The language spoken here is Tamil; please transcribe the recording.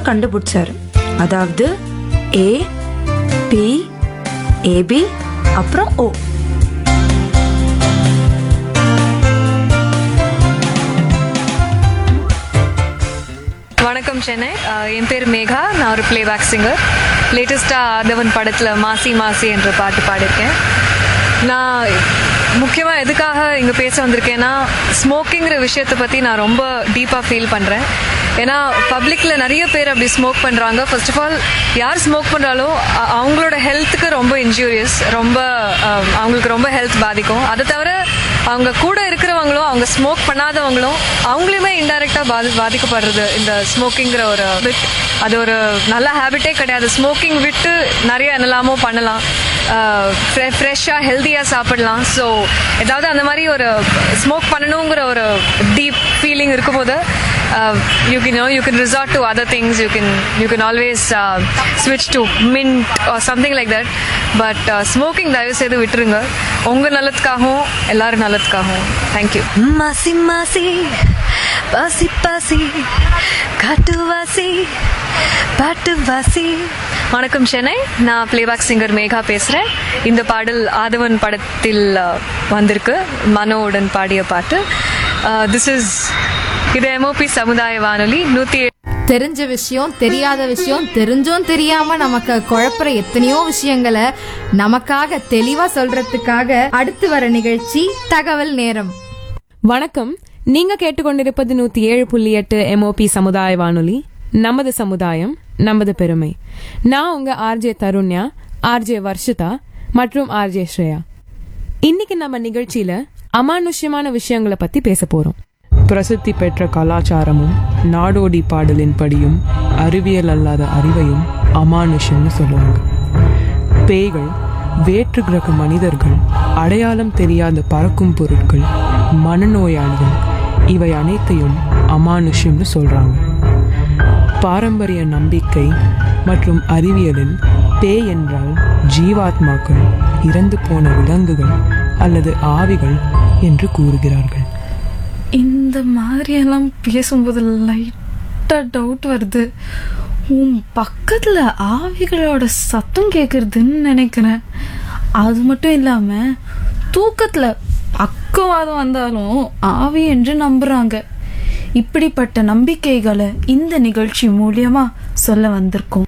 கண்டுபிடிச்சாரு அதாவது ஏ பி ஏபி அப்புறம் ஓ வணக்கம் சென்னை அஹ் என் பேர் மேகா நான் ஒரு பிளேபேக் சிங்கர் லேட்டஸ்ட்டாக ஆதவன் படத்தில் மாசி மாசி என்ற பாட்டு பாடியிருக்கேன் நான் முக்கியமாக எதுக்காக இங்கே பேச வந்திருக்கேன்னா ஸ்மோக்கிங்கிற விஷயத்தை பற்றி நான் ரொம்ப டீப்பாக ஃபீல் பண்ணுறேன் ஏன்னா பப்ளிக்கில் நிறைய பேர் அப்படி ஸ்மோக் பண்ணுறாங்க ஃபர்ஸ்ட் ஆஃப் ஆல் யார் ஸ்மோக் பண்ணுறாலோ அ- அவங்களோட ஹெல்த்துக்கு ரொம்ப இன்ஜூரியஸ் ரொம்ப அஹ், அவங்களுக்கு ரொம்ப ஹெல்த் பாதிக்கும் அதை தவிர அவங்க கூட இருக்கிறவங்களும் அவங்க ஸ்மோக் பண்ணாதவங்களும் அவங்களையுமே இன்டைரக்டா பாதி பாதிக்கப்படுறது இந்த ஸ்மோக்கிங்கிற ஒரு bit. அது ஒரு நல்ல ஹேபிட்டே கிடையாது ஸ்மோக்கிங் விட்டு நிறைய என்னெல்லாமோ பண்ணலாம் ஃப்ரெஷ்ஷாக ஹெல்த்தியாக சாப்பிடலாம் ஸோ ஏதாவது அந்த மாதிரி ஒரு ஸ்மோக் பண்ணணுங்கிற ஒரு டீப் ஃபீலிங் இருக்கும்போது you can you can resort to other things you can you can always ஸ்விட்ச் to mint something like that but smoking தயவு செய்து விட்டுருங்க உங்கள் நல்லதுக்காகவும் எல்லாரும் நல்லதுக்காகவும் தேங்க்யூ மாசி மாசி பாசி பாசி காட்டுவாசி பாட்டுவாசி வணக்கம் சென்னை நான் பிளேபேக் சிங்கர் மேகா பேசுகிறேன் இந்த பாடல் ஆதவன் படத்தில் அஹ், வந்திருக்கு மனோவுடன் பாடிய பாட்டு திஸ் இஸ் இது எம்ஓபி சமுதாய வானொலி நூற்றி தெரிஞ்ச விஷயம் தெரியாத விஷயம் தெரிஞ்சும் தெரியாம நமக்கு குழப்புற எத்தனையோ விஷயங்களை நமக்காக தெளிவா சொல்றதுக்காக அடுத்து வர நிகழ்ச்சி தகவல் நேரம் வணக்கம் நீங்க கேட்டுக்கொண்டிருப்பது நூத்தி ஏழு புள்ளி எட்டு எம்ஓபி சமுதாய வானொலி நமது சமுதாயம் நமது பெருமை நான் உங்க ஆர்ஜே தருண்யா ஆர்ஜே வர்ஷிதா மற்றும் ஆர்ஜே ஸ்ரேயா இன்னைக்கு நம்ம நிகழ்ச்சியில அமானுஷ்யமான விஷயங்களை பத்தி பேச போறோம் பிரசித்தி பெற்ற கலாச்சாரமும் நாடோடி பாடலின்படியும் அறிவியல் அல்லாத அறிவையும் அமானுஷம்னு சொல்லுவாங்க பேய்கள் வேற்று கிரக மனிதர்கள் அடையாளம் தெரியாத பறக்கும் பொருட்கள் மனநோயாளிகள் இவை அனைத்தையும் அமானுஷ்யம்னு சொல்றாங்க பாரம்பரிய நம்பிக்கை மற்றும் அறிவியலில் பேய் என்றால் ஜீவாத்மாக்கள் இறந்து போன விலங்குகள் அல்லது ஆவிகள் என்று கூறுகிறார்கள் இந்த மாதிரியெல்லாம் பேசும்போது லைட்டாக டவுட் வருது உன் பக்கத்தில் ஆவிகளோட சத்தம் கேட்குறதுன்னு நினைக்கிறேன் அது மட்டும் இல்லாமல் தூக்கத்தில் பக்கவாதம் வந்தாலும் ஆவி என்று நம்புகிறாங்க இப்படிப்பட்ட நம்பிக்கைகளை இந்த நிகழ்ச்சி மூலியமா சொல்ல வந்திருக்கோம்